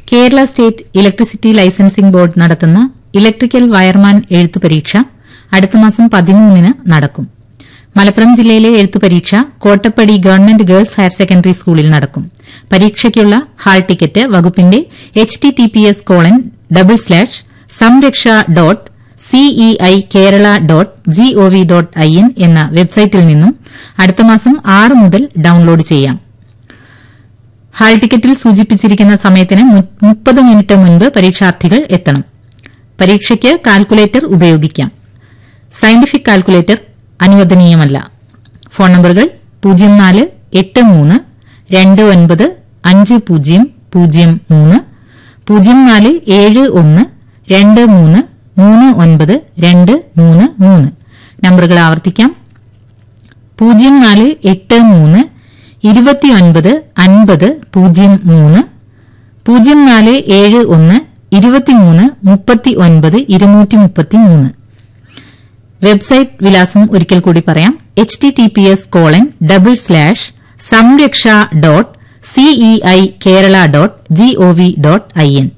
Kerala state electricity licensing board നടത്തുന്ന electrical wireman എഴുത്തു പരീക്ഷ അടുത്ത മാസം പതിമൂന്നിന് നടക്കും മലപ്പുറം ജില്ലയിലെ എഴുത്തു പരീക്ഷ Kottappadi government girls higher secondary സ്കൂളിൽ നടക്കും പരീക്ഷയ്ക്കുള്ള ഹാൾ ടിക്കറ്റ് വകുപ്പിന്റെ H T T P S colon double slash Samraksha dot CEI Kerala dot GOV dot I N എന്ന വെബ്സൈറ്റിൽ നിന്നും അടുത്ത മാസം ആറ് മുതൽ ഡൌൺലോഡ് ചെയ്യാം ഹാൾ ടിക്കറ്റിൽ സൂചിപ്പിച്ചിരിക്കുന്ന സമയത്തിന് മുപ്പത് മിനിറ്റ് മുൻപ് പരീക്ഷാർത്ഥികൾ എത്തണം പരീക്ഷയ്ക്ക് കാൽക്കുലേറ്റർ ഉപയോഗിക്കാം സയന്റിഫിക് കാൽക്കുലേറ്റർ അനുവദനീയമല്ല ഫോൺ നമ്പറുകൾ പൂജ്യം നാല് എട്ട് മൂന്ന് രണ്ട് ഒൻപത് അഞ്ച് പൂജ്യം പൂജ്യം മൂന്ന് പൂജ്യം നാല് ഏഴ് ഒന്ന് രണ്ട് മൂന്ന് മൂന്ന് ഒൻപത് രണ്ട് മൂന്ന് മൂന്ന് നമ്പറുകൾ ആവർത്തിക്കാം പൂജ്യം നാല് എട്ട് മൂന്ന് ഇരുപത്തിയൊൻപത് അൻപത് പൂജ്യം മൂന്ന് പൂജ്യം നാല് ഏഴ് ഒന്ന് ഇരുപത്തിമൂന്ന് മുപ്പത്തി ഒൻപത് ഇരുന്നൂറ്റി മുപ്പത്തി മൂന്ന് വെബ്സൈറ്റ് വിലാസം ഒരിക്കൽ കൂടി പറയാം H T T P S colon double slash Samraksha dot CEI Kerala dot GOV dot I N